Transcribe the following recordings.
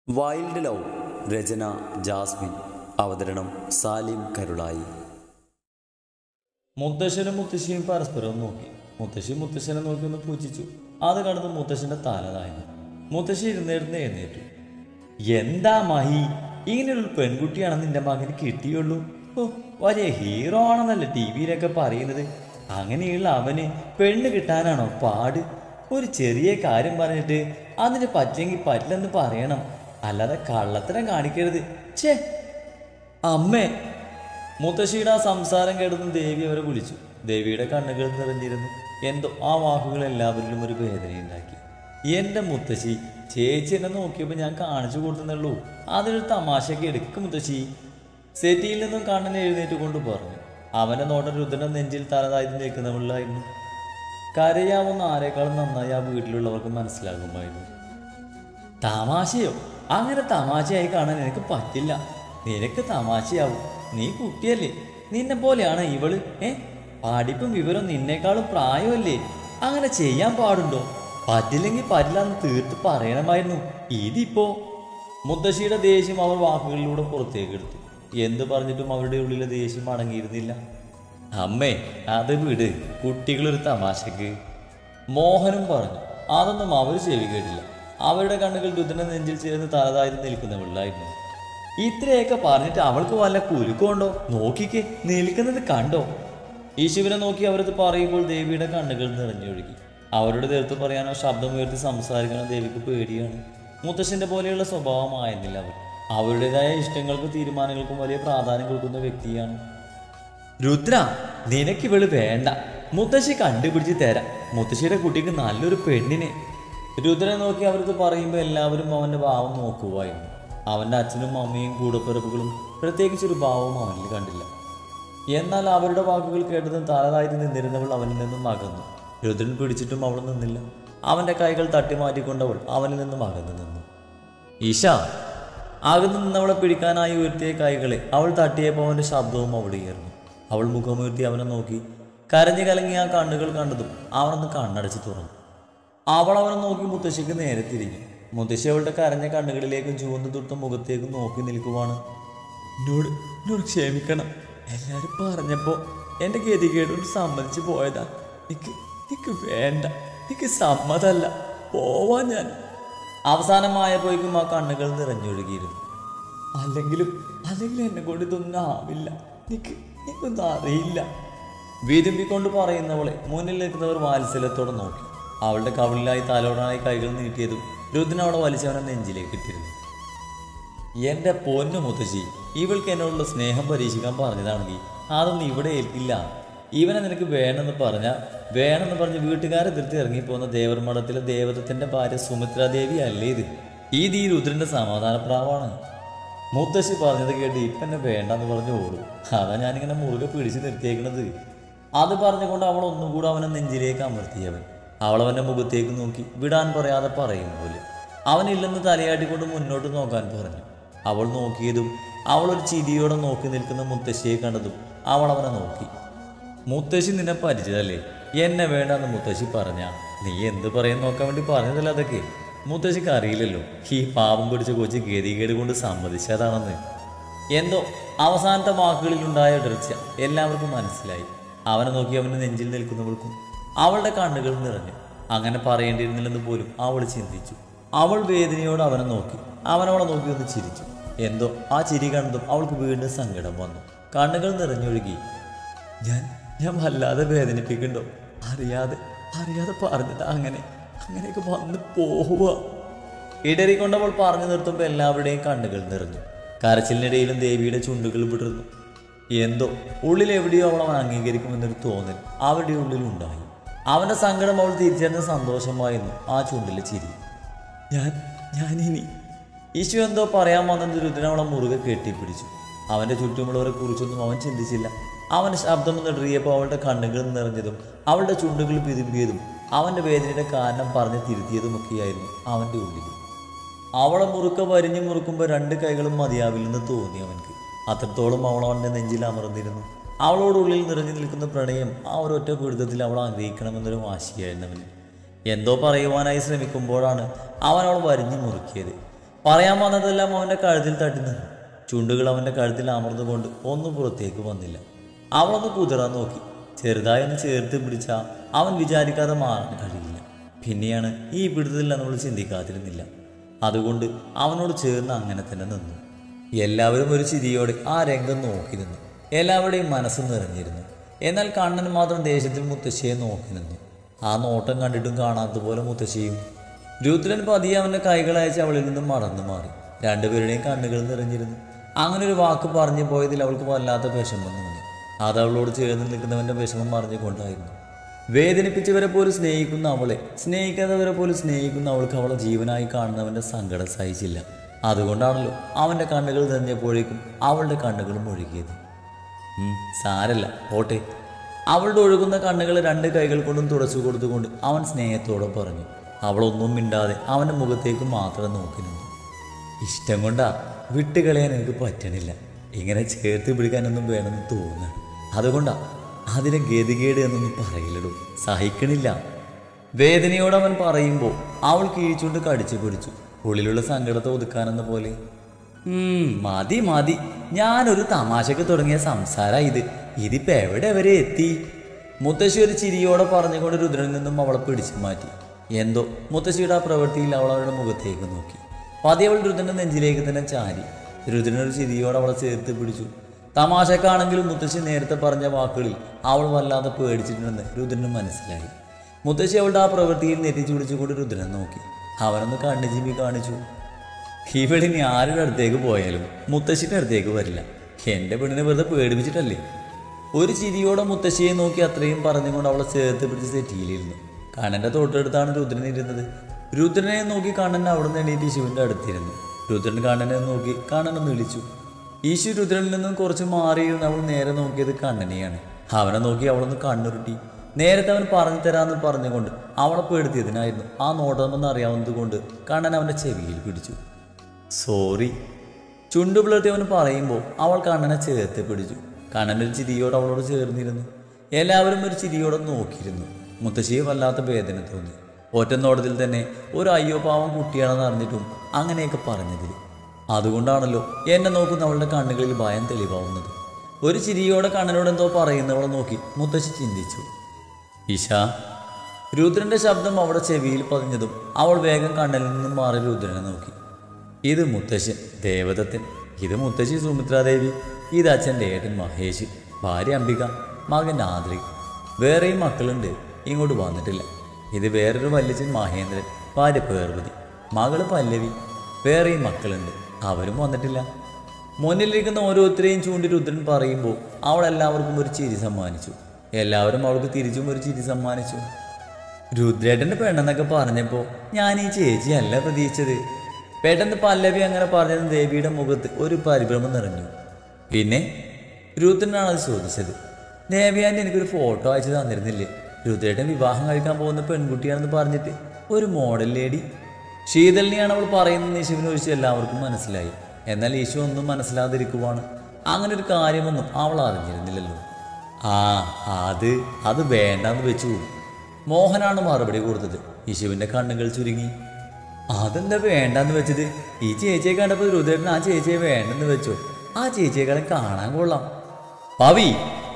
wild love രചന Jasmine അവതരണം സാലിം കരുളായി മുത്തശ്ശനും മുത്തശ്ശിയും പരസ്പരം നോക്കി മുത്തശ്ശി മുത്തശ്ശനെ നോക്കി ഒന്ന് പൂജിച്ചു അത് കണ്ടത് മുത്തശ്ശന്റെ തല താഴ്ന്നു മുത്തശ്ശി ഇരുന്നിരുന്ന് എഴുന്നേറ്റു എന്താ മഹി ഇങ്ങനെയൊരു പെൺകുട്ടിയാണ് നിന്റെ മകന് കിട്ടിയുള്ളൂ ഓ വലിയ ഹീറോ ആണെന്നല്ലേ ടി വിയിലൊക്കെ പറയുന്നത് അങ്ങനെയുള്ള അവന് പെണ്ണ് കിട്ടാനാണോ പാട് ഒരു ചെറിയ കാര്യം പറഞ്ഞിട്ട് അതിന് പറ്റെങ്കിൽ പറ്റില്ലെന്ന് പറയണം അല്ലാതെ കള്ളത്തരം കാണിക്കരുത് ഛേ അമ്മേ മുത്തശ്ശിയുടെ ആ സംസാരം കേട്ടതും ദേവി അവരെ വിളിച്ചു ദേവിയുടെ കണ്ണുകൾ നിറഞ്ഞിരുന്നു എന്തോ ആ വാക്കുകൾ എല്ലാവരിലും ഒരു വേദനയുണ്ടാക്കി എൻ്റെ മുത്തശ്ശി ചേച്ചി എന്നെ നോക്കിയപ്പോൾ ഞാൻ കാണിച്ചു കൊടുത്തുന്നുള്ളൂ അതിനൊരു തമാശയൊക്കെ എടുക്കും മുത്തശ്ശി സെറ്റിയിൽ നിന്നും കണ്ണൻ എഴുന്നേറ്റ് കൊണ്ട് പറഞ്ഞു അവൻ്റെ നോട്ടം രുദ്രന്റെ നെഞ്ചിൽ തലതായിട്ട് നിൽക്കുന്നവളായിരുന്നു കരയാവുന്ന ആരെക്കാളും നന്നായി ആ വീട്ടിലുള്ളവർക്ക് മനസ്സിലാകുമായിരുന്നു തമാശയോ അങ്ങനെ തമാശയായി കാണാൻ എനിക്ക് പറ്റില്ല നിനക്ക് തമാശയാവും നീ കുട്ടിയല്ലേ നിന്നെ പോലെയാണ് ഇവള് ഏ പഠിപ്പും വിവരം നിന്നേക്കാളും പ്രായമല്ലേ അങ്ങനെ ചെയ്യാൻ പാടുണ്ടോ പറ്റില്ലെങ്കിൽ പറ്റില്ല എന്ന് തീർത്ത് പറയണമായിരുന്നു ഇതിപ്പോ മുത്തശ്ശിയുടെ ദേഷ്യം അവർ വാക്കുകളിലൂടെ പുറത്തേക്ക് എടുത്തു എന്ത് പറഞ്ഞിട്ടും അവരുടെ ഉള്ളിലെ ദേഷ്യം അടങ്ങിയിരുന്നില്ല അമ്മേ അത് വിട് കുട്ടികളൊരു തമാശക്ക് മോഹനും പറഞ്ഞു അതൊന്നും അവർ ചെവി കേട്ടില്ല അവരുടെ കണ്ണുകൾ രുദ്രന്റെ നെഞ്ചിൽ ചേർന്ന് തലതായി നിൽക്കുന്നവളായിരുന്നു ഇത്രയൊക്കെ പറഞ്ഞിട്ട് അവൾക്ക് വല്ല കുലുക്കമുണ്ടോ നോക്കിക്കേ നിൽക്കുന്നത് കണ്ടോ യേശുവിനെ നോക്കി അവരത് പറയുമ്പോൾ ദേവിയുടെ കണ്ണുകൾ നിറഞ്ഞൊഴുകി അവരുടെ നേരത്ത് പറയാനോ ശബ്ദമുയർത്തി സംസാരിക്കാനോ ദേവിക്ക് പേടിയാണ് മുത്തശ്ശന്റെ പോലെയുള്ള സ്വഭാവമായിരുന്നില്ല അവർ അവരുടേതായ ഇഷ്ടങ്ങൾക്കും തീരുമാനങ്ങൾക്കും വലിയ പ്രാധാന്യം കൊടുക്കുന്ന വ്യക്തിയാണ് രുദ്ര നിനക്ക് ഇവള് വേണ്ട മുത്തശ്ശി കണ്ടുപിടിച്ച് തരാം മുത്തശ്ശിയുടെ കുട്ടിക്ക് നല്ലൊരു പെണ്ണിനെ രുദ്രനെ നോക്കി അവർക്ക് പറയുമ്പോൾ എല്ലാവരും അവന്റെ ഭാവം നോക്കുമായിരുന്നു അവന്റെ അച്ഛനും അമ്മയും കൂടപ്പിറപ്പുകളും പ്രത്യേകിച്ച് ഒരു ഭാവവും അവനിൽ കണ്ടില്ല എന്നാൽ അവരുടെ വാക്കുകൾ കേട്ടതും തലതായിട്ട് നിന്നിരുന്നവൾ അവനിൽ നിന്നും അകന്നു രുദ്രൻ പിടിച്ചിട്ടും അവൾ നിന്നില്ല അവന്റെ കൈകൾ തട്ടി മാറ്റിക്കൊണ്ടവൾ അവനിൽ നിന്നും അകന്നു നിന്നു ഈശ അകന്നു നിന്നവളെ പിടിക്കാനായി ഉയർത്തിയ കൈകളെ അവൾ തട്ടിയപ്പോൾ അവന്റെ ശബ്ദവും അവിടെ ഉയർന്നു അവൾ മുഖമുയർത്തി അവനെ നോക്കി കരഞ്ഞു കലങ്ങിയ ആ കണ്ണുകൾ കണ്ടതും അവനൊന്ന് കണ്ണടച്ച് തുറന്നു അവൾ അവനെ നോക്കി മുത്തശ്ശിക്ക് നേരെ തിരിഞ്ഞു മുത്തശ്ശി അവളുടെ കരഞ്ഞ കണ്ണുകളിലേക്കും ചുവന്നു തൊട്ട മുഖത്തേക്കും നോക്കി നിൽക്കുവാണ് എന്നോട് എന്നോട് ക്ഷമിക്കണം എല്ലാരും പറഞ്ഞപ്പോ എന്റെ ഗതികേടോട് സമ്മതിച്ചു പോയതാ നിക്ക് നിക്ക് വേണ്ട നിക്ക് സമ്മതല്ല പോവാൻ ഞാൻ അവസാനമായപ്പോഴേക്കും ആ കണ്ണുകൾ നിറഞ്ഞൊഴുകിയിരുന്നു അല്ലെങ്കിലും അല്ലെങ്കിലും എന്നെ കൊണ്ട് ഇതൊന്നും ആവില്ല നിക്ക് എനിക്കൊന്നും അറിയില്ല വീതിമ്പിക്കൊണ്ട് പറയുന്നവളെ മുന്നിൽ നിൽക്കുന്നവർ വാത്സല്യത്തോടെ നോക്കി അവളുടെ കവിളിലായി തലോടാനായി കൈകൾ നീട്ടിയതും രുദ്രൻ അവളെ വലിച്ചവനെ നെഞ്ചിലേക്ക് ഇട്ടിരുന്നു എന്റെ പൊന്നു മുത്തശ്ശി ഇവൾക്ക് എന്നോടുള്ള സ്നേഹം പരീക്ഷിക്കാൻ പറഞ്ഞതാണെങ്കിൽ അതൊന്നും ഇവിടെ ഏൽക്കില്ല ഇവനെ നിനക്ക് വേണമെന്ന് പറഞ്ഞ വേണമെന്ന് പറഞ്ഞ് വീട്ടുകാരെ എതിർത്ത് ഇറങ്ങിപ്പോന്ന ദേവർമഠത്തിലെ ദേവതത്തിന്റെ ഭാര്യ സുമിത്രാദേവി അല്ലേ ഇത് ഇത് ഈ രുദ്രന്റെ സമാധാനപ്രാവാണ് മുത്തശ്ശി പറഞ്ഞത് കേട്ട് ഇപ്പം എന്നെ വേണ്ടെന്ന് പറഞ്ഞ് ഓടും അതാ ഞാനിങ്ങനെ മുറുകെ പിടിച്ച് നിർത്തിയേക്കണത് അത് പറഞ്ഞുകൊണ്ട് അവൾ ഒന്നുകൂടെ അവനെ നെഞ്ചിലേക്ക് അമർത്തിയവൻ അവൾ അവൻ്റെ മുഖത്തേക്ക് നോക്കി വിടാൻ പറയാതെ പറയും പോലെ അവനില്ലെന്ന് തലയാട്ടിക്കൊണ്ട് മുന്നോട്ട് നോക്കാൻ പറഞ്ഞു അവൾ നോക്കിയതും അവൾ ഒരു ചിരിയോടെ നോക്കി നിൽക്കുന്ന മുത്തശ്ശിയെ കണ്ടതും അവൾ അവനെ നോക്കി മുത്തശ്ശി നിന്നെ പരിചയമല്ലേ എന്നെ വേണ്ടെന്ന് മുത്തശ്ശി പറഞ്ഞ നീ എന്ത് പറയും നോക്കാൻ വേണ്ടി പറഞ്ഞതല്ല അതൊക്കെ മുത്തശ്ശിക്ക് അറിയില്ലല്ലോ ഈ പാപം പിടിച്ച കൊച്ചു ഗതികേട് കൊണ്ട് സമ്മതിച്ചതാണെന്ന് എന്തോ അവസാനത്തെ വാക്കുകളിലുണ്ടായ ഇടർച്ച എല്ലാവർക്കും മനസ്സിലായി അവനെ നോക്കി അവന് നെഞ്ചിൽ നിൽക്കുന്നവൾക്കും അവളുടെ കണ്ണുകൾ നിറഞ്ഞു അങ്ങനെ പറയേണ്ടിയിരുന്നില്ലെന്ന് പോലും അവൾ ചിന്തിച്ചു അവൾ വേദനയോട് അവനെ നോക്കി അവൻ അവളെ നോക്കി ഒന്ന് ചിരിച്ചു എന്തോ ആ ചിരി കണ്ടതും അവൾക്ക് വീണ്ടും സങ്കടം വന്നു കണ്ണുകൾ നിറഞ്ഞൊഴുകി ഞാൻ ഞാൻ വല്ലാതെ വേദനിപ്പിക്കണ്ടോ അറിയാതെ അറിയാതെ പറഞ്ഞത് അങ്ങനെ അങ്ങനെയൊക്കെ വന്ന് പോവുക ഇടറിക്കൊണ്ടവൾ പറഞ്ഞു നിർത്തുമ്പോൾ എല്ലാവരുടെയും കണ്ണുകൾ നിറഞ്ഞു കരച്ചിലിനിടയിലും ദേവിയുടെ ചുണ്ടുകൾ വിടർന്നു എന്തോ ഉള്ളിൽ എവിടെയോ അവൾ അവൻ അംഗീകരിക്കുമെന്നൊരു തോന്നൽ അവരുടെ ഉള്ളിൽ ഉണ്ടായി അവന്റെ സങ്കടം അവൾ തിരിച്ചറിഞ്ഞ സന്തോഷമായിരുന്നു ആ ചുണ്ടിലെ ചിരി ഞാൻ ഞാനിനി ഈശു എന്തോ പറയാൻ വന്നത് രുദ്രൻ അവളെ മുറുകെ കെട്ടിപ്പിടിച്ചു അവന്റെ ചുറ്റുമുള്ളവരെ കുറിച്ചൊന്നും അവൻ ചിന്തിച്ചില്ല അവന്റെ ശബ്ദം നിടറിയപ്പോൾ അവളുടെ കണ്ണുകൾ നിറഞ്ഞതും അവളുടെ ചുണ്ടുകൾ പിതുമ്പിയതും അവന്റെ വേദനയുടെ കാരണം പറഞ്ഞ് തിരുത്തിയതുമൊക്കെയായിരുന്നു അവന്റെ ഉള്ളിൽ അവളെ മുറുക്ക വരിഞ്ഞു മുറുക്കുമ്പോൾ രണ്ട് കൈകളും മതിയാവില്ലെന്ന് തോന്നി അവൻക്ക് അത്രത്തോളം അവൾ അവൻ്റെ നെഞ്ചിൽ അമർന്നിരുന്നു അവളോടുള്ളിൽ നിറഞ്ഞു നിൽക്കുന്ന പ്രണയം ആ ഒരൊറ്റ പിടുത്തത്തിൽ അവൾ ആഗ്രഹിക്കണമെന്നൊരു വാശിയായിരുന്നു അവന് എന്തോ പറയുവാനായി ശ്രമിക്കുമ്പോഴാണ് അവൻ അവൾ വരിഞ്ഞു മുറുക്കിയത് പറയാൻ വന്നതെല്ലാം അവൻ്റെ കഴുത്തിൽ തട്ടി നിന്നു ചുണ്ടുകൾ അവൻ്റെ കഴുത്തിൽ അമർന്നുകൊണ്ട് ഒന്നും പുറത്തേക്ക് വന്നില്ല അവളൊന്ന് കുതിരാൻ നോക്കി ചെറുതായി ഒന്ന് ചേർത്ത് പിടിച്ചാൽ അവൻ വിചാരിക്കാതെ മാറാൻ കഴിയില്ല പിന്നെയാണ് ഈ പിടുത്തത്തിൽ നമ്മൾ ചിന്തിക്കാതിരുന്നില്ല അതുകൊണ്ട് അവനോട് ചേർന്ന് അങ്ങനെ തന്നെ നിന്നു എല്ലാവരും ഒരു ചിരിയോടെ ആ രംഗം നോക്കി നിന്നു എല്ലാവരുടെയും മനസ്സ് നിറഞ്ഞിരുന്നു എന്നാൽ കണ്ണൻ മാത്രം ദേഷ്യത്തിൽ മുത്തശ്ശിയെ നോക്കി നിന്നു ആ നോട്ടം കണ്ടിട്ടും കാണാത്തതുപോലെ മുത്തശ്ശിയും രുദ്രൻ പതിയെ അവൻ്റെ കൈകൾ അയച്ച് അവളിൽ നിന്നും മറന്നു മാറി രണ്ടുപേരുടെയും കണ്ണുകൾ നിറഞ്ഞിരുന്നു അങ്ങനെ ഒരു വാക്ക് പറഞ്ഞു പോയതിൽ അവൾക്ക് വല്ലാത്ത വിഷമം തോന്നി അത് അവളോട് ചേർന്ന് നിൽക്കുന്നവൻ്റെ വിഷമം മറിഞ്ഞുകൊണ്ടായിരുന്നു വേദനിപ്പിച്ചവരെ പോലും സ്നേഹിക്കുന്ന അവളെ സ്നേഹിക്കാത്തവരെ പോലും സ്നേഹിക്കുന്ന അവൾക്ക് അവളെ ജീവനായി കാണുന്നവൻ്റെ സങ്കടം സഹിച്ചില്ല അതുകൊണ്ടാണല്ലോ അവൻ്റെ കണ്ണുകൾ നിറഞ്ഞപ്പോഴേക്കും അവളുടെ കണ്ണുകളും ഒഴുകിയത് ഉം, സാരല്ല പോട്ടെ അവളുടെ ഒഴുകുന്ന കണ്ണുകൾ രണ്ട് കൈകൾ കൊണ്ടും തുടച്ചു കൊടുത്തുകൊണ്ട് അവൻ സ്നേഹത്തോടെ പറഞ്ഞു അവളൊന്നും മിണ്ടാതെ അവൻ്റെ മുഖത്തേക്ക് മാത്രം നോക്കി നിന്നു ഇഷ്ടം കൊണ്ടാ വിട്ടുകളയാൻ എനിക്ക് പറ്റണില്ല ഇങ്ങനെ ചേർത്ത് പിടിക്കാനൊന്നും വേണമെന്ന് തോന്നുന്നു അതുകൊണ്ടാ അതിനെ ഗതികേട് എന്നൊന്നും പറയില്ലടൂ സഹിക്കണില്ല വേദനയോട് അവൻ പറയുമ്പോൾ അവൾ കീഴ്ച്ചുകൊണ്ട് കടിച്ചു പിടിച്ചു ഉള്ളിലുള്ള സങ്കടത്തെ ഒതുക്കാനെന്ന പോലെ ഉം, മതി മതി ഞാനൊരു തമാശക്ക് തുടങ്ങിയ സംസാര ഇത് ഇതിപ്പോ എവിടെ വരെ എത്തി മുത്തശ്ശി ഒരു ചിരിയോടെ പറഞ്ഞുകൊണ്ട് രുദ്രനിൽ നിന്നും അവളെ പിടിച്ചു മാറ്റി എന്തോ മുത്തശ്ശിയുടെ ആ പ്രവൃത്തിയിൽ അവൾ അവളുടെ മുഖത്തേക്ക് നോക്കി പതി അവൾ രുദ്രന്റെ നെഞ്ചിലേക്ക് തന്നെ ചാരി രുദ്രനൊരു ചിരിയോടെ അവളെ ചേർത്ത് പിടിച്ചു തമാശക്കാണെങ്കിലും മുത്തശ്ശി നേരത്തെ പറഞ്ഞ വാക്കുകളിൽ അവൾ വല്ലാതെ പേടിച്ചിട്ടുണ്ടെന്ന് രുദ്രന് മനസ്സിലായി മുത്തശ്ശി അവളുടെ ആ പ്രവൃത്തിയിൽ നെറ്റിച്ചു പിടിച്ചുകൊണ്ട് രുദ്രനെ നോക്കി അവനൊന്ന് കണ്ണു ചിമ്മി കാണിച്ചു ഇവളിനി ആരുടെ അടുത്തേക്ക് പോയാലും മുത്തശ്ശിയുടെ അടുത്തേക്ക് വരില്ല എൻ്റെ പെണ്ണിനെ വെറുതെ പേടിപ്പിച്ചിട്ടല്ലേ ഒരു ചിരിയോടെ മുത്തശ്ശിയെ നോക്കി അത്രയും പറഞ്ഞുകൊണ്ട് അവളെ ചേർത്ത് പിടിച്ച് സെറ്റിയിലിരുന്നു കണ്ണൻ്റെ തൊട്ടടുത്താണ് രുദ്രൻ ഇരുന്നത് രുദ്രനെ നോക്കി കണ്ണൻ അവിടെ നിന്ന് എണീറ്റ് ശിവന്റെ അടുത്തിരുന്നു രുദ്രൻ കണ്ണനെ നോക്കി കണ്ണനൊന്ന് വിളിച്ചു ഈശു രുദ്രനിൽ നിന്നും കുറച്ച് മാറിയിരുന്ന് അവൾ നേരെ നോക്കിയത് കണ്ണനെയാണ് അവനെ നോക്കി അവളൊന്ന് കണ്ണുരുട്ടി നേരത്തെ അവൻ പറഞ്ഞു തരാമെന്ന് പറഞ്ഞുകൊണ്ട് അവളെ പേടുത്തിയതിനായിരുന്നു ആ നോട്ടമെന്ന് അറിയാവുന്നത് കൊണ്ട് കണ്ണൻ അവൻ്റെ ചെവിയിൽ പിടിച്ചു സോറി ചുണ്ടു പിളർത്തി അവൻ പറയുമ്പോൾ അവൾ കണ്ണനെ ചേർത്ത് പിടിച്ചു കണ്ണൻ ഒരു ചിരിയോട് അവളോട് ചേർന്നിരുന്നു എല്ലാവരും ഒരു ചിരിയോടെ നോക്കിയിരുന്നു മുത്തശ്ശിയെ വല്ലാത്ത വേദന തോന്നി ഒറ്റനോട്ടത്തിൽ തന്നെ ഒരു അയ്യോ പാവം കുട്ടിയാണെന്ന് അറിഞ്ഞിട്ടും അങ്ങനെയൊക്കെ പറഞ്ഞതിൽ അതുകൊണ്ടാണല്ലോ എന്നെ നോക്കുന്ന അവളുടെ കണ്ണുകളിൽ ഭയം തെളിവാവുന്നത് ഒരു ചിരിയോടെ കണ്ണനോട് എന്തോ പറയുന്നവളെ നോക്കി മുത്തശ്ശി ചിന്തിച്ചു ഈശ രുദ്രന്റെ ശബ്ദം അവിടെ ചെവിയിൽ പതിഞ്ഞതും അവൾ വേഗം കണ്ണിൽ നിന്നും മാറി രുദ്രനെ നോക്കി ഇത് മുത്തശ്ശൻ ദേവദത്തൻ ഇത് മുത്തശ്ശി സുമിത്രാദേവി ഇത് അച്ഛൻ്റെ ഏട്ടൻ മഹേഷ് ഭാര്യ അംബിക മകൻ ആദ്രിക് വേറെയും മക്കളുണ്ട് ഇങ്ങോട്ട് വന്നിട്ടില്ല ഇത് വേറൊരു വല്യച്ഛൻ മഹേന്ദ്രൻ ഭാര്യ പേർവതി മകള് പല്ലവി വേറെയും മക്കളുണ്ട് അവരും വന്നിട്ടില്ല മുന്നിലിരിക്കുന്ന ഓരോരുത്തരെയും ചൂണ്ടി രുദ്രൻ പറയുമ്പോൾ അവൾ എല്ലാവർക്കും ഒരു ചിരി സമ്മാനിച്ചു എല്ലാവരും അവൾക്ക് തിരിച്ചും ഒരു ചിരി സമ്മാനിച്ചു രുദ്രേട്ടൻ്റെ പെണ്ണെന്നൊക്കെ പറഞ്ഞപ്പോൾ ഞാൻ ഈ ചേച്ചിയല്ല പ്രതീക്ഷിച്ചത് പെട്ടെന്ന് പല്ലവി അങ്ങനെ പറഞ്ഞത് ദേവിയുടെ മുഖത്ത് ഒരു പരിഭ്രമം നിറഞ്ഞു പിന്നെ രുദ്രനാണ് അത് ചോദിച്ചത് ദേവിയാൻ്റെ എനിക്കൊരു ഫോട്ടോ അയച്ചു തന്നിരുന്നില്ലേ രുദ്രേട്ടൻ വിവാഹം കഴിക്കാൻ പോകുന്ന പെൺകുട്ടിയാണെന്ന് പറഞ്ഞിട്ട് ഒരു മോഡൽ ലേഡി ശീതളിനെയാണ് അവൾ പറയുന്നത് യേശുവിനെ ഒഴിച്ച് എല്ലാവർക്കും മനസ്സിലായി എന്നാൽ യേശു ഒന്നും മനസ്സിലാതിരിക്കുവാണ് അങ്ങനെ ഒരു കാര്യമൊന്നും അവൾ അറിഞ്ഞിരുന്നില്ലല്ലോ ആ അത് അത് വേണ്ടാന്ന് വെച്ചു മോഹനാണ് മറുപടി കൊടുത്തത് യേശുവിൻ്റെ കണ്ണുകൾ ചുരുങ്ങി അതെന്താ വേണ്ടാന്ന് വെച്ചത് ഈ ചേച്ചിയെ കണ്ടപ്പോൾ രുദ്രേട്ടൻ ആ ചേച്ചിയെ വേണ്ടെന്ന് വെച്ചു ആ ചേച്ചിയെക്കാളും കാണാൻ കൊള്ളാം പവി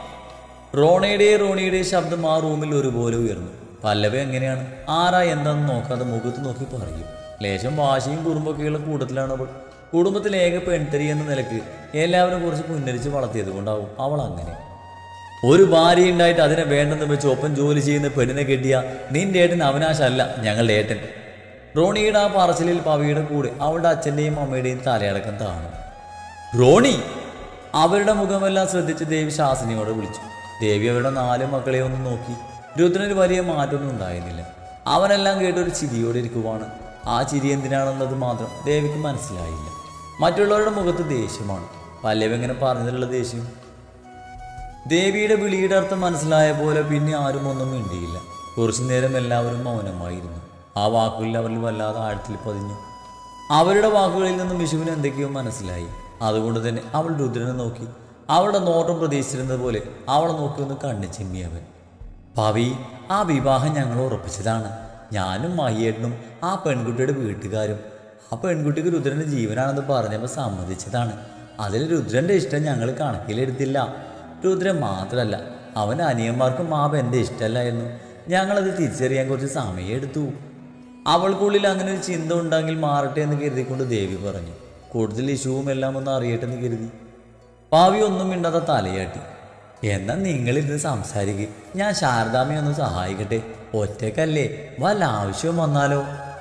റോണയുടെ റോണിയുടെ ശബ്ദം ആ റൂമിൽ ഒരുപോലെ ഉയർന്നു പല്ലവ എങ്ങനെയാണ് ആരാ എന്താണെന്ന് നോക്കാതെ മുഖത്ത് നോക്കി പറയും ലേശം വാശിയും കുറുമ്പൊക്കെയുള്ള കൂട്ടത്തിലാണ് അവൾ കുടുംബത്തിൽ ഏക പെൺതരി എന്ന നിലക്ക് എല്ലാവരും കുറച്ച് പുന്നരിച്ച് വളർത്തിയത് കൊണ്ടാവും അവൾ അങ്ങനെ ഒരു ഭാര്യ ഉണ്ടായിട്ട് അതിനെ വേണ്ടെന്ന് വെച്ച് ഒപ്പം ജോലി ചെയ്യുന്ന പെണ്ണിനെ കെട്ടിയ നിന്റെ ഏട്ടൻ അവനാശല്ല ഞങ്ങളുടെ ഏട്ടൻ റോണിയുടെ ആ പറച്ചിലിൽ പവിയുടെ കൂടെ അവളുടെ അച്ഛൻ്റെയും അമ്മയുടെയും തലയടക്കം താണു റോണി അവരുടെ മുഖമെല്ലാം ശ്രദ്ധിച്ച് ദേവി ശാസിനിയോട് വിളിച്ചു ദേവി അവരുടെ നാല് മക്കളെ ഒന്ന് നോക്കി രുദ്രന് വലിയ മാറ്റമൊന്നും ഉണ്ടായിരുന്നില്ല അവനെല്ലാം കേട്ട് ഒരു ചിരിയോടെ ഇരിക്കുവാണ് ആ ചിരി എന്തിനാണെന്നത് മാത്രം ദേവിക്ക് മനസ്സിലായില്ല മറ്റുള്ളവരുടെ മുഖത്ത് ദേഷ്യമാണ് പല്ലവി എങ്ങനെ പറഞ്ഞതിലുള്ള ദേഷ്യം ദേവിയുടെ വിളിയുടെ അർത്ഥം മനസ്സിലായ പോലെ പിന്നെ ആരും ഒന്നും മിണ്ടിയില്ല കുറച്ചു നേരം എല്ലാവരും മൗനമായിരുന്നു ആ വാക്കുകളിൽ അവരിൽ വല്ലാതെ ആഴത്തിൽ പതിഞ്ഞു അവരുടെ വാക്കുകളിൽ നിന്നും വിഷുവിന് എന്തൊക്കെയോ മനസ്സിലായി അതുകൊണ്ട് തന്നെ അവൾ രുദ്രനെ നോക്കി അവളുടെ നോട്ടം പ്രതീക്ഷിച്ചിരുന്നത് പോലെ അവളെ നോക്കി ഒന്ന് കണ്ണു ചിമ്മിയവൻ പവി ആ വിവാഹം ഞങ്ങൾ ഉറപ്പിച്ചതാണ് ഞാനും മഹിയേട്ടനും ആ പെൺകുട്ടിയുടെ വീട്ടുകാരും ആ പെൺകുട്ടിക്ക് രുദ്രൻ്റെ ജീവനാണെന്ന് പറഞ്ഞപ്പോൾ സമ്മതിച്ചതാണ് അതിൽ രുദ്രൻ്റെ ഇഷ്ടം ഞങ്ങൾ കണക്കിലെടുത്തില്ല രുദ്രൻ മാത്രമല്ല അവൻ അനിയന്മാർക്കും മാപ എൻ്റെ ഇഷ്ടമല്ലായിരുന്നു ഞങ്ങളത് തിരിച്ചറിയാൻ കുറച്ച് സമയമെടുത്തു അവൾക്കുള്ളിൽ അങ്ങനെ ഒരു ചിന്ത ഉണ്ടെങ്കിൽ മാറട്ടെ എന്ന് കരുതിക്കൊണ്ട് ദേവി പറഞ്ഞു കൂടുതൽ ഇഷ്യൂവും എല്ലാം ഒന്ന് അറിയട്ടെ എന്ന് കരുതി പാവി ഒന്നും മിണ്ടാതെ തലയാട്ടി എന്നാ നിങ്ങളിരുന്ന് സംസാരിക്കുക ഞാൻ ശാരദാമ്മയെ ഒന്ന് സഹായിക്കട്ടെ ഒറ്റക്കല്ലേ വല്ല ആവശ്യവും വന്നാലോ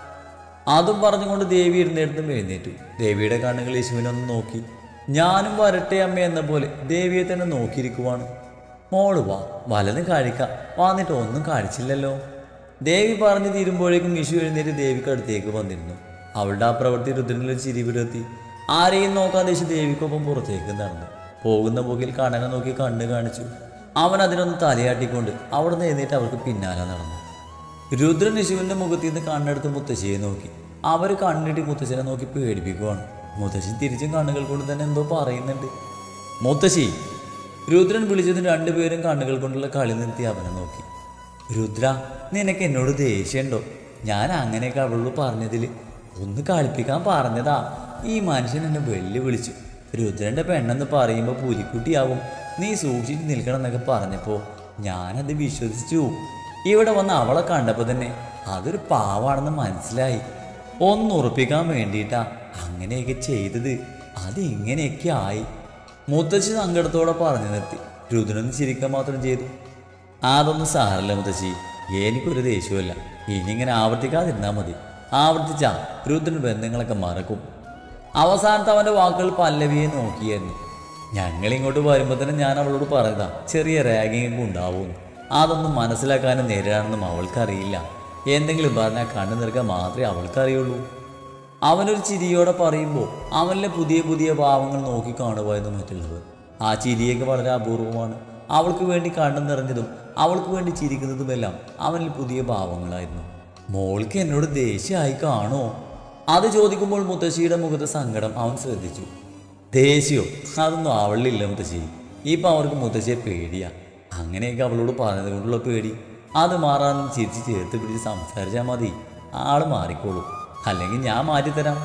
അതും പറഞ്ഞുകൊണ്ട് ദേവി ഇരുന്നിടത്തും എഴുന്നേറ്റു ദേവിയുടെ കണ്ണുകൾ യേശുവിനൊന്ന് നോക്കി ഞാനും വരട്ടെ അമ്മ എന്ന പോലെ ദേവിയെ തന്നെ നോക്കിയിരിക്കുവാണ് മോള് വാ വലതും കഴിക്കാം വന്നിട്ട് ഒന്നും കഴിച്ചില്ലല്ലോ ദേവി പറഞ്ഞു തീരുമ്പോഴേക്കും യേശു എഴുന്നേറ്റ് ദേവിക്ക് അടുത്തേക്ക് വന്നിരുന്നു അവളുടെ ആ പ്രവൃത്തി രുദ്രനിൽ ചിരി വിടർത്തി ആരെയും നോക്കാതെ യേശു ദേവിക്കൊപ്പം പുറത്തേക്ക് നടന്നു പോകുന്ന പോക്കിൽ കണ്ണനെ നോക്കി കണ്ണ് കാണിച്ചു അവൻ അതിനൊന്ന് തലയാട്ടിക്കൊണ്ട് അവിടെ നിന്ന് എഴുന്നേറ്റ് അവർക്ക് പിന്നാലെ നടന്നു രുദ്രൻ യശുവിന്റെ മുഖത്ത് നിന്ന് കണ്ണെടുത്ത് മുത്തശ്ശിയെ നോക്കി അവർ കണ്ണിട്ട് മുത്തശ്ശനെ നോക്കി പേടിപ്പിക്കുവാണ് മുത്തശ്ശി തിരിച്ചും കണ്ണുകൾ കൊണ്ട് തന്നെ എന്തോ പറയുന്നുണ്ട് മുത്തശ്ശി രുദ്രൻ വിളിച്ചതിന് രണ്ടുപേരും കണ്ണുകൾ കൊണ്ടുള്ള കളി നിർത്തി അവനെ നോക്കി രുദ്ര നിനക്ക് എന്നോട് ദേഷ്യമുണ്ടോ ഞാൻ അങ്ങനെയൊക്കെ അവളോട് പറഞ്ഞതിൽ ഒന്ന് കളിപ്പിക്കാൻ പറഞ്ഞതാ ഈ മനുഷ്യൻ എന്നെ വെള്ളി വിളിച്ചു രുദ്രന്റെ പെണ്ണെന്ന് പറയുമ്പോൾ പുലിക്കുട്ടിയാവും നീ സൂക്ഷിച്ച് നിൽക്കണം എന്നൊക്കെ പറഞ്ഞപ്പോൾ ഞാനത് വിശ്വസിച്ചു ഇവിടെ വന്ന് അവളെ കണ്ടപ്പോൾ തന്നെ അതൊരു പാവാണെന്ന് മനസ്സിലായി ഒന്ന് ഉറപ്പിക്കാൻ വേണ്ടിയിട്ടാ അങ്ങനെയൊക്കെ ചെയ്തത് അത് ഇങ്ങനെയൊക്കെ ആയി മുത്തശ്ശി സങ്കടത്തോടെ പറഞ്ഞു നിർത്തി രുദ്രൻ ചിരിക്കാൻ മാത്രം ചെയ്തു അതൊന്നും സാരല്ല മുത്തശ്ശി എനിക്കൊരു ദേഷ്യമല്ല ഇനി ഇങ്ങനെ ആവർത്തിക്കാതിരുന്നാൽ മതി ആവർത്തിച്ചാ രുദ്രൻ ബന്ധങ്ങളൊക്കെ മറക്കും അവസാനത്തെ അവൻ്റെ വാക്കുകൾ പല്ലവിയെ നോക്കിയായിരുന്നു ഞങ്ങൾ ഇങ്ങോട്ട് വരുമ്പോൾ തന്നെ ഞാൻ അവളോട് പറഞ്ഞതാ ചെറിയ റാഗിങ് ഒക്കെ ഉണ്ടാവും അതൊന്നും മനസ്സിലാക്കാനും നേരിടാനൊന്നും അവൾക്കറിയില്ല എന്തെങ്കിലും പറഞ്ഞാൽ കണ്ണു നിൽക്കാൻ മാത്രമേ അവൾക്കറിയുള്ളൂ അവനൊരു ചിരിയോടെ പറയുമ്പോൾ അവനിലെ പുതിയ പുതിയ ഭാവങ്ങൾ നോക്കി കാണുമായിരുന്നു മറ്റുള്ളവർ ആ ചിരിയൊക്കെ വളരെ അപൂർവമാണ് അവൾക്ക് വേണ്ടി കണ്ണു നിറഞ്ഞതും അവൾക്ക് വേണ്ടി ചിരിക്കുന്നതുമെല്ലാം അവനിൽ പുതിയ ഭാവങ്ങളായിരുന്നു മോൾക്ക് എന്നോട് ദേഷ്യമായി കാണോ അത് ചോദിക്കുമ്പോൾ മുത്തശ്ശിയുടെ മുഖത്ത് സങ്കടം അവൻ ശ്രദ്ധിച്ചു ദേഷ്യോ അതൊന്നും അവളിലില്ല മുത്തശ്ശി ഇപ്പം അവർക്ക് മുത്തശ്ശിയെ പേടിയാ അങ്ങനെയൊക്കെ അവളോട് പറഞ്ഞത് കൊണ്ടുള്ള പേടി അത് മാറാൻ ചിരിച്ച് ചേർത്ത് പിടിച്ച് സംസാരിച്ചാൽ മതി ആള് മാറിക്കോളൂ അല്ലെങ്കിൽ ഞാൻ മാറ്റിത്തരാം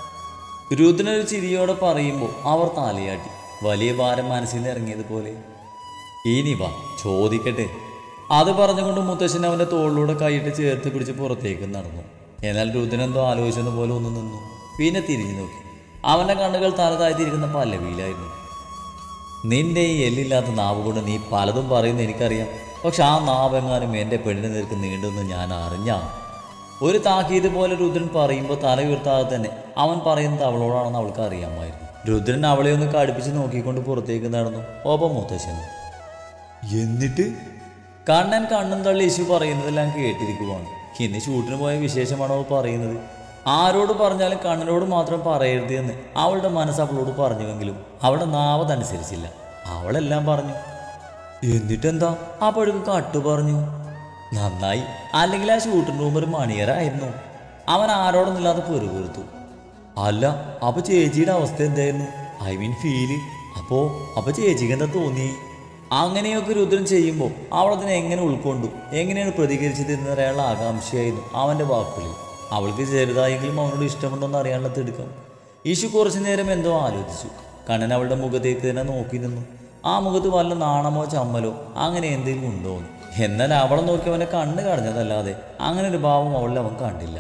രുദ്രനൊരു ചിരിയോടെ പറയുമ്പോൾ അവർ താലയാട്ടി വലിയ ഭാരം മനസ്സിൽ നിന്ന് ഇറങ്ങിയതുപോലെ ഇനി വാ ചോദിക്കട്ടെ അത് പറഞ്ഞുകൊണ്ട് മുത്തശ്ശൻ അവൻ്റെ തോളിലൂടെ കൈയിട്ട് ചേർത്ത് പിടിച്ച് പുറത്തേക്ക് നടന്നു എന്നാൽ രുദ്രൻ എന്തോ ആലോചിച്ചെന്ന പോലെ ഒന്ന് നിന്നു പിന്നെ തിരിഞ്ഞു നോക്കി അവൻ്റെ കണ്ണുകൾ തല താഴ്ത്തിയിരിക്കുന്ന പല്ലവിയിലായിരുന്നു നിന്റെ ഈ എല്ലില്ലാത്ത നാവ് കൊണ്ട് നീ പലതും പറയുന്ന എനിക്കറിയാം പക്ഷെ ആ നാവെങ്ങാനും എൻ്റെ പെണ്ണിന് നേർക്ക് നീണ്ടുമെന്ന് ഞാൻ അറിഞ്ഞാ ഒരു താക്കീത് പോലെ രുദ്രൻ പറയുമ്പോൾ തല ഉയർത്താതെ തന്നെ അവൻ പറയുന്നത് അവളോടാണെന്ന് അവൾക്ക് അറിയാമായിരുന്നു രുദ്രൻ അവളെ ഒന്ന് കടുപ്പിച്ച് നോക്കിക്കൊണ്ട് പുറത്തേക്ക് നടന്നു ഒപ്പം മുത്തശ്ശനും എന്നിട്ട് കണ്ണൻ കണ്ണും തള്ളി യേശു പറയുന്നതെല്ലാം കേട്ടിരിക്കുവാണ് ഇന്ന് ഷൂട്ടിന് പോയ വിശേഷമാണ് അവൾ പറയുന്നത് ആരോട് പറഞ്ഞാലും കണ്ണനോട് മാത്രം പറയരുത് എന്ന് അവളുടെ മനസ്സ് അവളോട് പറഞ്ഞുവെങ്കിലും അവളുടെ നാവതനുസരിച്ചില്ല അവളെല്ലാം പറഞ്ഞു എന്നിട്ടെന്താ അപ്പോഴേക്കും കട്ടു പറഞ്ഞു നന്നായി അല്ലെങ്കിൽ ആ ഷൂട്ടിൻ്റെ റൂം ഒരു മണിയറായിരുന്നു അവൻ ആരോടൊന്നില്ലാതെ പെറുപെറുത്തു അല്ല അപ്പൊ ചേച്ചിയുടെ അവസ്ഥ എന്തായിരുന്നു ഐ മീൻ ഫീല് അപ്പോ അപ്പൊ ചേച്ചിക്ക് എന്താ തോന്നി അങ്ങനെയൊക്കെ രുദ്രൻ ചെയ്യുമ്പോൾ അവൾ അതിനെ എങ്ങനെ ഉൾക്കൊണ്ടു എങ്ങനെയാണ് പ്രതികരിച്ചത് എന്നറിയാനുള്ള ആകാംക്ഷയായിരുന്നു അവൻ്റെ വാക്കുകളിൽ അവൾക്ക് ചെറുതായെങ്കിലും അവനോട് ഇഷ്ടമുണ്ടോന്ന് അറിയാനുള്ള തിടുക്കം ഈശു കുറച്ചു നേരം എന്തോ ആലോചിച്ചു കണ്ണൻ അവളുടെ മുഖത്തേക്ക് തന്നെ നോക്കി നിന്നു ആ മുഖത്ത് വല്ല നാണമോ ചമ്മലോ അങ്ങനെ എന്തെങ്കിലും ഉണ്ടോ എന്ന് എന്നാൽ അവളെ നോക്കി അവനെ കണ്ണ് കടഞ്ഞതല്ലാതെ അങ്ങനെ ഒരു ഭാവം അവളിൽ അവൻ കണ്ടില്ല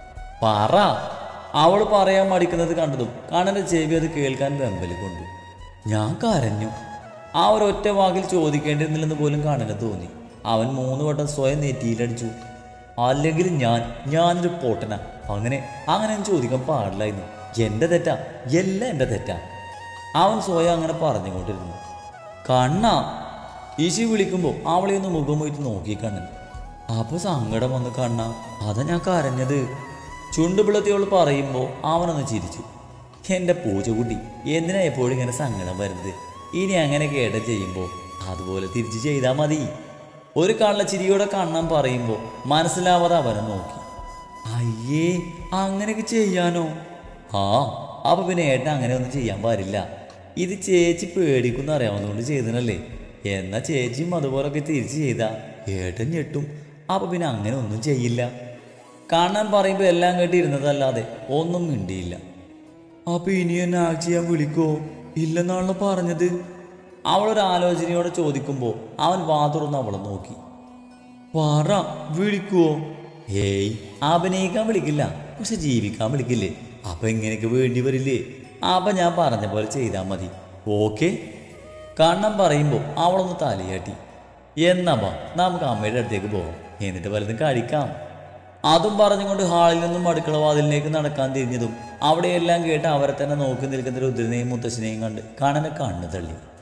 പറ അവൾ പറയാൻ മടിക്കുന്നത് കണ്ടതും കണ്ണൻ്റെ ചെവി അത് കേൾക്കാൻ വെമ്പല് കൊണ്ടു ഞാൻ കരഞ്ഞു ആ ഒരൊറ്റ വാക്കിൽ ചോദിക്കേണ്ടിരുന്നില്ലെന്ന് പോലും കണ്ണന് തോന്നി അവൻ മൂന്ന് വട്ടം സ്വയം നെറ്റിയിലടിച്ചു അല്ലെങ്കിൽ ഞാൻ ഞാനൊരു പോട്ടന അങ്ങനെ അങ്ങനെ ഞാൻ ചോദിക്കാൻ പാടില്ലായിരുന്നു എൻ്റെ തെറ്റാ എല്ലാം എൻ്റെ തെറ്റാ അവൻ സ്വയം അങ്ങനെ പറഞ്ഞുകൊണ്ടിരുന്നു കണ്ണാ ഈശി വിളിക്കുമ്പോൾ അവളെ ഒന്ന് മുഖം പോയിട്ട് നോക്കി കണ്ണൻ അപ്പൊ സങ്കടം വന്ന് കണ്ണ അതാ ഞാൻ കരഞ്ഞത് ചുണ്ടുപിളത്തിയോൾ പറയുമ്പോൾ അവനൊന്ന് ചിരിച്ചു എൻ്റെ പൂച്ചക്കുട്ടി എന്തിനാ എപ്പോഴും ഇങ്ങനെ സങ്കടം വരുന്നത് ഇനി അങ്ങനെ കേട്ട ചെയ്യുമ്പോൾ അതുപോലെ തിരിച്ചു ചെയ്താൽ മതി ഒരു കള്ളച്ചിരിയോടെ കണ്ണൻ പറയുമ്പോൾ മനസ്സിലാവാതെ അവനെ നോക്കി അയ്യേ അങ്ങനെയൊക്കെ ചെയ്യാനോ ആ അപ്പൊ പിന്നെ ഏട്ടൻ അങ്ങനെ ഒന്നും ചെയ്യാൻ പാടില്ല ഇത് ചേച്ചി പേടിക്കുന്ന അറിയാവുന്നതുകൊണ്ട് ചെയ്തനല്ലേ എന്നാ ചേച്ചിയും അതുപോലൊക്കെ തിരിച്ച് ചെയ്താ ഏട്ടൻ ഞെട്ടും അപ്പൊ പിന്നെ അങ്ങനെ ഒന്നും ചെയ്യില്ല കാണാൻ പറയുമ്പോൾ എല്ലാം കേട്ടിരുന്നതല്ലാതെ ഒന്നും മിണ്ടിയില്ല അപ്പൊ ഇനി എന്നെ ആക്ട് ചെയ്യാൻ വിളിക്കോ ഇല്ലെന്നാണല്ലോ പറഞ്ഞത് അവളൊരു ആലോചനയോടെ ചോദിക്കുമ്പോൾ അവൻ വാതുറന്ന് അവളെ നോക്കി പറ വിളിക്കുവോ ഏയ് അഭിനയിക്കാൻ വിളിക്കില്ല പക്ഷെ ജീവിക്കാൻ വിളിക്കില്ലേ അപ്പൊ ഇങ്ങനെയൊക്കെ വേണ്ടി വരില്ലേ അപ്പൊ ഞാൻ പറഞ്ഞ പോലെ ചെയ്താൽ മതി ഓക്കെ കണ്ണം പറയുമ്പോൾ അവളൊന്ന് തലയാട്ടി എന്നാ വാ നമുക്ക് അമ്മയുടെ അടുത്തേക്ക് പോവാം എന്നിട്ട് വലുതും കഴിക്കാം അതും പറഞ്ഞുകൊണ്ട് ഹാളിൽ നിന്നും അടുക്കള വാതിലിലേക്ക് നടക്കാൻ തിരിഞ്ഞതും അവിടെയെല്ലാം കേട്ട് അവരെ തന്നെ നോക്കി നിൽക്കുന്ന രുദ്രനെയും മുത്തശ്ശനെയും കണ്ട് കണ്ണനെ കണ്ണു തള്ളി